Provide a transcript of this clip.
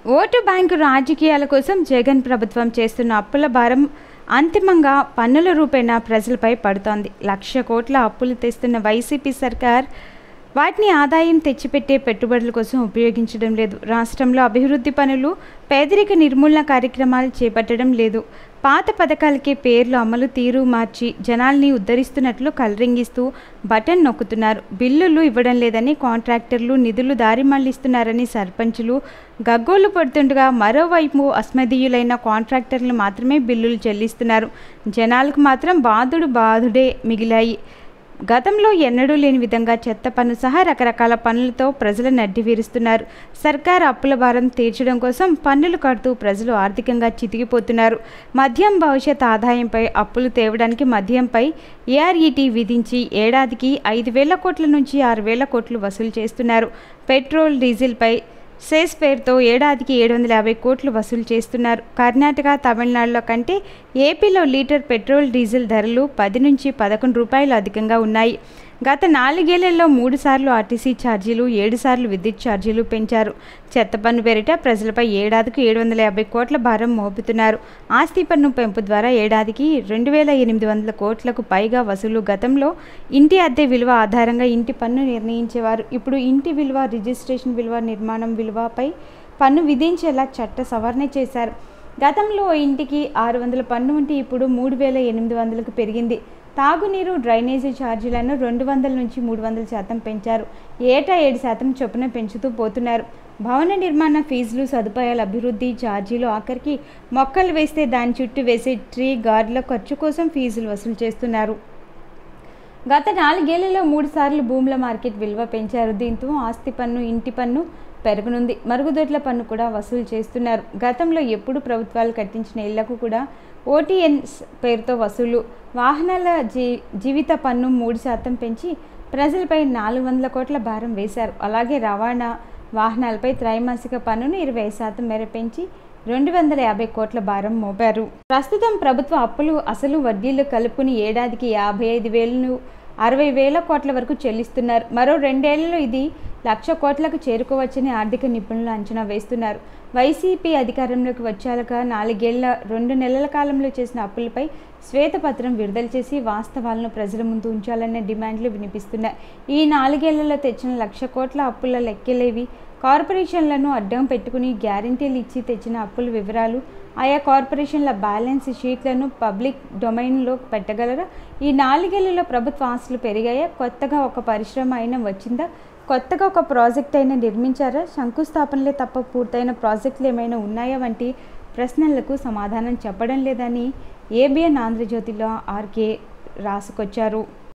vote bank రాజకీయాల కోసం జగన్ ప్రభుత్వం చేస్తున్న అప్పుల భారం అంతిమంగా పన్నుల రూపేణా ప్రజలపై పడుతోంది లక్ష కోట్ల అప్పులు తెస్తున్న వైసీపీ సర్కార్ వాటిని ఆదాయం తెచ్చిపెట్టే పెట్టుబడుల కోసం ఉపయోగించడం లేదు రాష్ట్రంలో అభివృద్ధి పనులు పేదరిక నిర్మూలన కార్యక్రమాలు చేపట్టడం లేదు పాత పథకాలకే పేర్లు అమలు తీరు మార్చి జనాల్ని ఉద్ధరిస్తున్నట్లు కలరింగిస్తూ బటన్ నొక్కుతున్నారు బిల్లులు ఇవ్వడం లేదని కాంట్రాక్టర్లు నిధులు దారి మళ్లిస్తున్నారని సర్పంచులు గగ్గోలు పడుతుండగా మరోవైపు అస్మదీయులైన కాంట్రాక్టర్లు మాత్రమే బిల్లులు చెల్లిస్తున్నారు జనాలకు మాత్రం బాధుడు బాధుడే మిగిలాయి గతంలో ఎన్నడూ లేని విధంగా చెత్త పన్ను సహా రకరకాల పన్నులతో ప్రజలు నడ్డి వీరుస్తున్నారు సర్కార్ అప్పుల భారం తీర్చడం కోసం పన్నులు కడుతూ ప్రజలు ఆర్థికంగా చితికిపోతున్నారు మద్యం భవిష్యత్ ఆదాయంపై అప్పులు తేవడానికి మద్యంపై ఏఆర్ఈటీ విధించి ఏడాదికి ఐదు వేల కోట్ల నుంచి ఆరు వేల కోట్లు వసూలు చేస్తున్నారు పెట్రోల్ డీజిల్పై సెస్ పేరుతో ఏడాదికి ఏడు వందల యాభై కోట్లు వసూలు చేస్తున్నారు కర్ణాటక తమిళనాడులో కంటే ఏపీలో లీటర్ పెట్రోల్ డీజిల్ ధరలు పది నుంచి పదకొండు రూపాయలు అధికంగా ఉన్నాయి గత నాలుగేళ్లలో మూడు సార్లు ఆర్టీసీ ఛార్జీలు ఏడు సార్లు విద్యుత్ ఛార్జీలు పెంచారు చెత్త పన్ను పేరిట ప్రజలపై ఏడాదికి ఏడు వందల యాభై కోట్ల భారం మోపుతున్నారు ఆస్తి పన్ను పెంపు ద్వారా ఏడాదికి రెండు వేల ఎనిమిది వందల కోట్లకు పైగా వసూలు గతంలో ఇంటి అద్దె విలువ ఆధారంగా ఇంటి పన్ను నిర్ణయించేవారు ఇప్పుడు ఇంటి విలువ రిజిస్ట్రేషన్ విలువ నిర్మాణం విలువపై పన్ను విధించేలా చట్ట సవరణ చేశారు గతంలో ఓ ఇంటికి ఆరు వందల పన్ను ఉంటే ఇప్పుడు మూడు వేల ఎనిమిది వందలకు పెరిగింది తాగునీరు డ్రైనేజీ ఛార్జీలను రెండు వందల నుంచి మూడు వందల శాతం పెంచారు ఏటా ఏడు శాతం చొప్పున పెంచుతూ పోతున్నారు భవన నిర్మాణ ఫీజులు సదుపాయాల అభివృద్ధి ఛార్జీలు ఆఖరికి మొక్కలు వేస్తే దాని చుట్టూ వేసే ట్రీ గార్డుల ఖర్చు కోసం ఫీజులు వసూలు చేస్తున్నారు గత నాలుగేళ్లలో మూడు సార్లు భూముల మార్కెట్ విలువ పెంచారు దీంతో ఆస్తి పన్ను ఇంటి పన్ను పెరగనుంది మరుగుదొడ్ల పన్ను కూడా వసూలు చేస్తున్నారు గతంలో ఎప్పుడు ప్రభుత్వాలు కట్టించిన ఇళ్లకు కూడా ఓటీఎన్స్ పేరుతో వసూలు వాహనాల జీ జీవిత పన్ను మూడు శాతం పెంచి ప్రజలపై నాలుగు వందల కోట్ల భారం వేశారు అలాగే రవాణా వాహనాలపై త్రైమాసిక పన్నును ఇరవై శాతం మేర పెంచి రెండు వందల యాభై కోట్ల భారం మోపారు ప్రస్తుతం ప్రభుత్వ అప్పులు అసలు వడ్డీలు కలుపుకుని ఏడాదికి యాభై ఐదు వేలను అరవై వేల కోట్ల వరకు చెల్లిస్తున్నారు మరో రెండేళ్లలో ఇది లక్ష కోట్లకు చేరుకోవచ్చని ఆర్థిక నిపుణులు అంచనా వేస్తున్నారు వైసీపీ అధికారంలోకి వచ్చాక నాలుగేళ్ల రెండు నెలల కాలంలో చేసిన అప్పులపై శ్వేతపత్రం విడుదల చేసి వాస్తవాలను ప్రజల ముందు ఉంచాలనే డిమాండ్లు వినిపిస్తున్నాయి ఈ నాలుగేళ్లలో తెచ్చిన లక్ష కోట్ల అప్పుల లెక్కలేవి కార్పొరేషన్లను అడ్డం పెట్టుకుని గ్యారంటీలు ఇచ్చి తెచ్చిన అప్పుల వివరాలు ఆయా కార్పొరేషన్ల బ్యాలెన్స్ షీట్లను పబ్లిక్ డొమైన్లో పెట్టగలరా ఈ నాలుగేళ్లలో ప్రభుత్వ ఆస్తులు పెరిగాయా కొత్తగా ఒక పరిశ్రమ అయినా వచ్చిందా కొత్తగా ఒక ప్రాజెక్ట్ అయినా నిర్మించారా శంకుస్థాపనలే తప్ప పూర్తయిన ప్రాజెక్టులు ఏమైనా ఉన్నాయా వంటి ప్రశ్నలకు సమాధానం చెప్పడం లేదని ఏబిఎన్ ఆంధ్రజ్యోతిలో ఆర్కే రాసుకొచ్చారు